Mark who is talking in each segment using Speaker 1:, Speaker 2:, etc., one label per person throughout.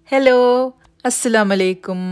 Speaker 1: hello അസ്സലാമു അലൈക്കും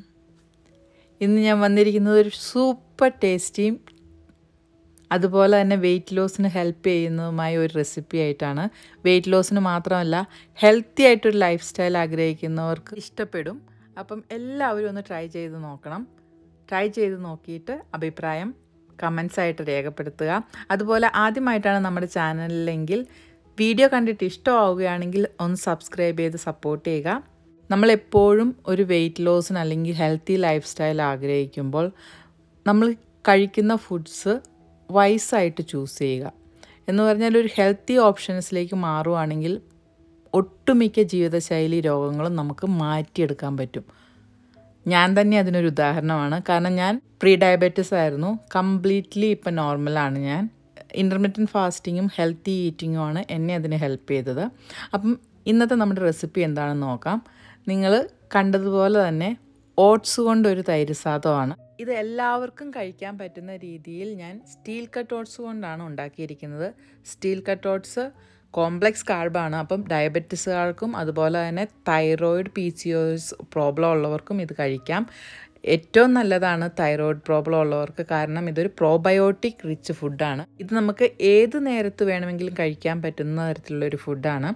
Speaker 1: ഇന്ന് ഞാൻ വന്നിരിക്കുന്നത് ഒരു സൂപ്പർ ടേസ്റ്റിയും അതുപോലെ തന്നെ വെയിറ്റ് ലോസിന് ഹെൽപ്പ് ചെയ്യുന്നതുമായ ഒരു റെസിപ്പി ആയിട്ടാണ് വെയിറ്റ് ലോസിന് മാത്രമല്ല ഹെൽത്തി ആയിട്ടൊരു ലൈഫ് സ്റ്റൈൽ ആഗ്രഹിക്കുന്നവർക്ക് ഇഷ്ടപ്പെടും അപ്പം എല്ലാവരും ഒന്ന് ട്രൈ ചെയ്ത് നോക്കണം ട്രൈ ചെയ്ത് നോക്കിയിട്ട് അഭിപ്രായം കമൻസ് ആയിട്ട് രേഖപ്പെടുത്തുക അതുപോലെ ആദ്യമായിട്ടാണ് നമ്മുടെ ചാനലിലെങ്കിൽ വീഡിയോ കണ്ടിട്ട് ഇഷ്ടമാവുകയാണെങ്കിൽ ഒന്ന് സബ്സ്ക്രൈബ് ചെയ്ത് സപ്പോർട്ട് ചെയ്യുക നമ്മളെപ്പോഴും ഒരു വെയിറ്റ് ലോസിന് അല്ലെങ്കിൽ ഹെൽത്തി ലൈഫ് സ്റ്റൈൽ ആഗ്രഹിക്കുമ്പോൾ നമ്മൾ കഴിക്കുന്ന ഫുഡ്സ് വൈസായിട്ട് ചൂസ് ചെയ്യുക എന്ന് പറഞ്ഞാൽ ഒരു ഹെൽത്തി ഓപ്ഷൻസിലേക്ക് മാറുവാണെങ്കിൽ ഒട്ടുമിക്ക ജീവിതശൈലി രോഗങ്ങളും നമുക്ക് മാറ്റിയെടുക്കാൻ പറ്റും ഞാൻ തന്നെ അതിനൊരു ഉദാഹരണമാണ് കാരണം ഞാൻ പ്രീ ഡയബറ്റിസ് ആയിരുന്നു കംപ്ലീറ്റ്ലി ഇപ്പം നോർമലാണ് ഞാൻ ഇൻ്റർമീഡിയറ്റ് ഫാസ്റ്റിങ്ങും ഹെൽത്തി ഈറ്റിങ്ങുമാണ് എന്നെ അതിന് ഹെൽപ്പ് ചെയ്തത് അപ്പം ഇന്നത്തെ നമ്മുടെ റെസിപ്പി എന്താണെന്ന് നോക്കാം നിങ്ങൾ കണ്ടതുപോലെ തന്നെ ഓട്സ് കൊണ്ട് ഒരു തൈര് സാധമാണ് ഇത് എല്ലാവർക്കും കഴിക്കാൻ പറ്റുന്ന രീതിയിൽ ഞാൻ സ്റ്റീൽ കട്ട് ഓട്സ് കൊണ്ടാണ് ഉണ്ടാക്കിയിരിക്കുന്നത് സ്റ്റീൽ കട്ട് ഓട്സ് കോംപ്ലക്സ് കാർബാണ് അപ്പം ഡയബറ്റിസുകാർക്കും അതുപോലെ തന്നെ thyroid P C O S problem ഉള്ളവർക്കും ഇത് കഴിക്കാം ഏറ്റവും നല്ലതാണ് തൈറോയിഡ് പ്രോബ്ലം ഉള്ളവർക്ക് കാരണം ഇതൊരു പ്രോബയോട്ടിക് റിച്ച് ഫുഡാണ് ഇത് നമുക്ക് ഏത് നേരത്ത് വേണമെങ്കിലും കഴിക്കാൻ പറ്റുന്ന തരത്തിലുള്ള ഒരു ഫുഡാണ്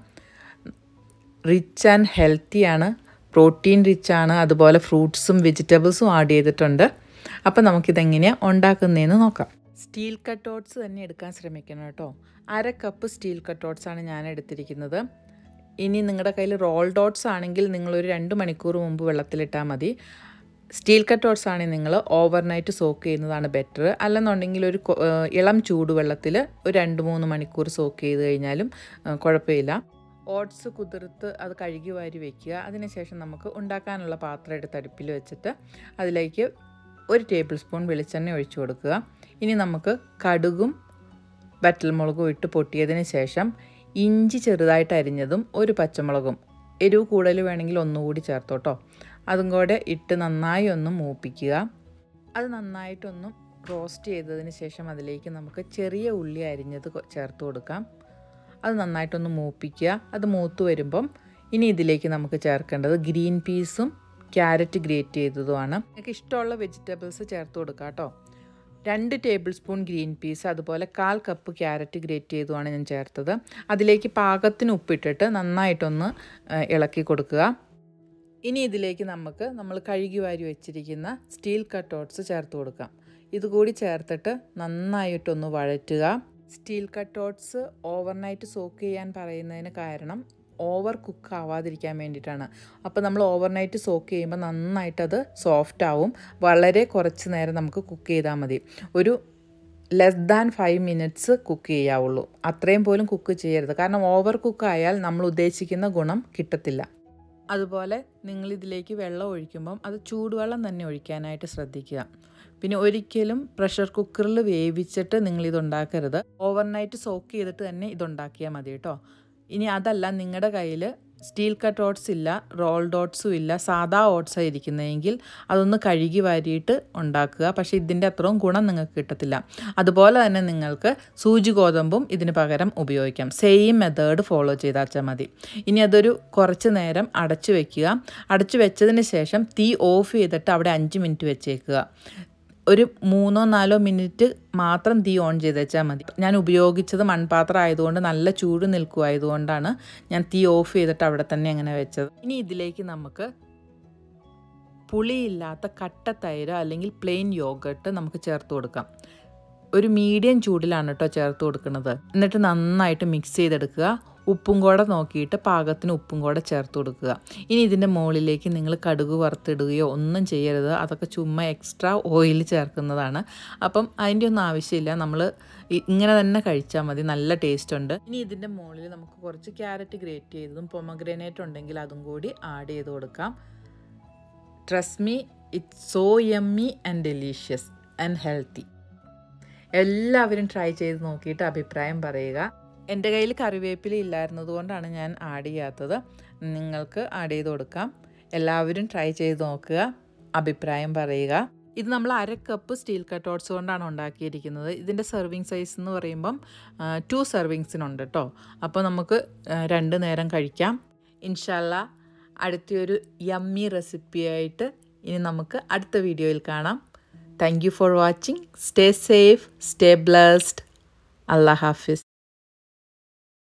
Speaker 1: റിച്ച് ആൻഡ് ഹെൽത്തിയാണ് പ്രോട്ടീൻ റിച്ച് ആണ് അതുപോലെ ഫ്രൂട്ട്സും വെജിറ്റബിൾസും ആഡ് ചെയ്തിട്ടുണ്ട് അപ്പോൾ നമുക്കിതെങ്ങനെയാണ് ഉണ്ടാക്കുന്നതെന്ന് നോക്കാം സ്റ്റീൽ കട്ടോട്ട്സ് തന്നെ എടുക്കാൻ ശ്രമിക്കണം കേട്ടോ അര കപ്പ് സ്റ്റീൽ കട്ടോട്ട്സ് ആണ് ഞാൻ എടുത്തിരിക്കുന്നത് ഇനി നിങ്ങളുടെ കയ്യിൽ റോൾ ഡോട്ട്സ് ആണെങ്കിൽ നിങ്ങളൊരു രണ്ട് മണിക്കൂർ മുമ്പ് വെള്ളത്തിലിട്ടാൽ മതി സ്റ്റീൽ കട്ടോട്ട്സ് ആണെങ്കിൽ നിങ്ങൾ ഓവർനൈറ്റ് സോക്ക് ചെയ്യുന്നതാണ് ബെറ്റർ അല്ലെന്നുണ്ടെങ്കിൽ ഒരു ഇളം ചൂടുവെള്ളത്തിൽ ഒരു രണ്ട് മൂന്ന് മണിക്കൂർ സോക്ക് ചെയ്ത് കഴിഞ്ഞാലും കുഴപ്പമില്ല ഓട്സ് കുതിർത്ത് അത് കഴുകി വാരി വയ്ക്കുക അതിനുശേഷം നമുക്ക് ഉണ്ടാക്കാനുള്ള പാത്രം എടുത്ത് അടുപ്പിൽ വെച്ചിട്ട് അതിലേക്ക് ഒരു ടേബിൾ സ്പൂൺ വെളിച്ചെണ്ണ ഒഴിച്ചു കൊടുക്കുക ഇനി നമുക്ക് കടുകും വറ്റൽമുളകും ഇട്ട് പൊട്ടിയതിന് ശേഷം ഇഞ്ചി ചെറുതായിട്ട് അരിഞ്ഞതും ഒരു പച്ചമുളകും എരിവ് കൂടുതൽ വേണമെങ്കിൽ ഒന്നുകൂടി ചേർത്തോട്ടോ അതും കൂടെ ഇട്ട് നന്നായി ഒന്ന് മൂപ്പിക്കുക അത് നന്നായിട്ടൊന്ന് റോസ്റ്റ് ചെയ്തതിന് ശേഷം അതിലേക്ക് നമുക്ക് ചെറിയ ഉള്ളി അരിഞ്ഞത് ചേർത്ത് കൊടുക്കാം അത് നന്നായിട്ടൊന്ന് മൂപ്പിക്കുക അത് മൂത്ത് വരുമ്പം ഇനി ഇതിലേക്ക് നമുക്ക് ചേർക്കേണ്ടത് ഗ്രീൻ പീസും ക്യാരറ്റ് ഗ്രേറ്റ് ചെയ്തതുമാണ് നിങ്ങൾക്ക് ഇഷ്ടമുള്ള വെജിറ്റബിൾസ് ചേർത്ത് കൊടുക്കുക കേട്ടോ രണ്ട് ടേബിൾ സ്പൂൺ ഗ്രീൻ പീസ് അതുപോലെ കാൽ കപ്പ് ക്യാരറ്റ് ഗ്രേറ്റ് ചെയ്തുമാണ് ഞാൻ ചേർത്തത് അതിലേക്ക് പാകത്തിന് ഉപ്പിട്ടിട്ട് നന്നായിട്ടൊന്ന് ഇളക്കി കൊടുക്കുക ഇനി ഇതിലേക്ക് നമുക്ക് നമ്മൾ കഴുകി വാരി വെച്ചിരിക്കുന്ന സ്റ്റീൽ കട്ടോട്ട്സ് ചേർത്ത് കൊടുക്കാം ഇതുകൂടി ചേർത്തിട്ട് നന്നായിട്ടൊന്ന് വഴറ്റുക സ്റ്റീൽ കട്ടോട്ട്സ് ഓവർനൈറ്റ് സോക്ക് ചെയ്യാൻ പറയുന്നതിന് കാരണം ഓവർ കുക്ക് ആവാതിരിക്കാൻ വേണ്ടിയിട്ടാണ് അപ്പോൾ നമ്മൾ ഓവർനൈറ്റ് സോക്ക് ചെയ്യുമ്പോൾ നന്നായിട്ട് അത് സോഫ്റ്റ് ആവും വളരെ കുറച്ച് നേരം നമുക്ക് കുക്ക് ചെയ്താൽ മതി ഒരു less than five minutes cook ചെയ്യാവുള്ളൂ അത്രയും പോലും കുക്ക് ചെയ്യരുത് കാരണം ഓവർ കുക്ക് ആയാൽ നമ്മൾ ഉദ്ദേശിക്കുന്ന ഗുണം കിട്ടത്തില്ല അതുപോലെ നിങ്ങളിതിലേക്ക് വെള്ളം ഒഴിക്കുമ്പം അത് ചൂടുവെള്ളം തന്നെ ഒഴിക്കാനായിട്ട് ശ്രദ്ധിക്കുക പിന്നെ ഒരിക്കലും പ്രഷർ കുക്കറിൽ വേവിച്ചിട്ട് നിങ്ങളിത് ഉണ്ടാക്കരുത് ഓവർനൈറ്റ് സോക്ക് ചെയ്തിട്ട് തന്നെ ഇതുണ്ടാക്കിയാൽ മതി കേട്ടോ ഇനി അതല്ല നിങ്ങളുടെ കയ്യിൽ സ്റ്റീൽ കട്ട് ഓട്സ് ഇല്ല റോൾ ഡോട്ട്സും ഇല്ല സാദാ ഓട്സാണ് ഇരിക്കുന്നതെങ്കിൽ അതൊന്ന് കഴുകി വാരിയിട്ട് ഉണ്ടാക്കുക പക്ഷേ ഇതിൻ്റെ അത്രയും ഗുണം നിങ്ങൾക്ക് കിട്ടത്തില്ല അതുപോലെ തന്നെ നിങ്ങൾക്ക് സൂചി ഗോതമ്പും ഇതിന് പകരം ഉപയോഗിക്കാം സെയിം മെത്തേഡ് ഫോളോ ചെയ്താച്ചാൽ മതി ഇനി അതൊരു കുറച്ച് നേരം അടച്ചു വെക്കുക അടച്ചു വെച്ചതിന് ശേഷം തീ ഓഫ് ചെയ്തിട്ട് അവിടെ അഞ്ച് മിനിറ്റ് വെച്ചേക്കുക ഒരു മൂന്നോ നാലോ മിനിറ്റ് മാത്രം തീ ഓൺ ചെയ്ത് വെച്ചാൽ മതി ഞാൻ ഉപയോഗിച്ചത് മൺപാത്രം ആയതുകൊണ്ട് നല്ല ചൂട് നിൽക്കുമായതുകൊണ്ടാണ് ഞാൻ തീ ഓഫ് ചെയ്തിട്ട് അവിടെ തന്നെ അങ്ങനെ വെച്ചത് ഇനി ഇതിലേക്ക് നമുക്ക് പുളിയില്ലാത്ത കട്ട തൈര് അല്ലെങ്കിൽ പ്ലെയിൻ യോഗട്ട് നമുക്ക് ചേർത്ത് കൊടുക്കാം ഒരു മീഡിയം ചൂടിലാണ് കേട്ടോ ചേർത്ത് കൊടുക്കുന്നത് എന്നിട്ട് നന്നായിട്ട് മിക്സ് ചെയ്തെടുക്കുക ഉപ്പും കൂടെ നോക്കിയിട്ട് പാകത്തിന് ഉപ്പും കൂടെ ചേർത്ത് കൊടുക്കുക ഇനി ഇതിൻ്റെ മുകളിലേക്ക് നിങ്ങൾ കടുക് വറുത്തിടുകയോ ഒന്നും ചെയ്യരുത് അതൊക്കെ ചുമ്മാ എക്സ്ട്രാ ഓയിൽ ചേർക്കുന്നതാണ് അപ്പം അതിൻ്റെ ഒന്നും ആവശ്യമില്ല നമ്മൾ ഇങ്ങനെ തന്നെ കഴിച്ചാൽ മതി നല്ല ടേസ്റ്റ് ഉണ്ട് ഇനി ഇതിൻ്റെ മുകളിൽ നമുക്ക് കുറച്ച് ക്യാരറ്റ് ഗ്രേറ്റ് ചെയ്തതും പൊമഗ്രനേറ്റ് ഉണ്ടെങ്കിൽ അതും കൂടി ആഡ് ചെയ്ത് കൊടുക്കാം trust me it's so yummy and delicious and healthy എല്ലാവരും ട്രൈ ചെയ്ത് നോക്കിയിട്ട് അഭിപ്രായം പറയുക എൻ്റെ കയ്യിൽ കറിവേപ്പില ഇല്ലായിരുന്നത് കൊണ്ടാണ് ഞാൻ ആഡ് ചെയ്യാത്തത് നിങ്ങൾക്ക് ആഡ് ചെയ്ത് കൊടുക്കാം എല്ലാവരും ട്രൈ ചെയ്ത് നോക്കുക അഭിപ്രായം പറയുക ഇത് നമ്മൾ അര കപ്പ് സ്റ്റീൽ കട്ടോട്ട്സ് കൊണ്ടാണ് ഉണ്ടാക്കിയിരിക്കുന്നത് ഇതിൻ്റെ സെർവിങ് സൈസ് എന്ന് പറയുമ്പം ടു സെർവിങ്സിനുണ്ട് കേട്ടോ അപ്പോൾ നമുക്ക് രണ്ട് നേരം കഴിക്കാം ഇൻഷല്ല അടുത്തൊരു യമ്മി റെസിപ്പിയായിട്ട് ഇനി നമുക്ക് അടുത്ത വീഡിയോയിൽ കാണാം thank you for watching stay safe stay blessed അല്ലാ ഹാഫിസ്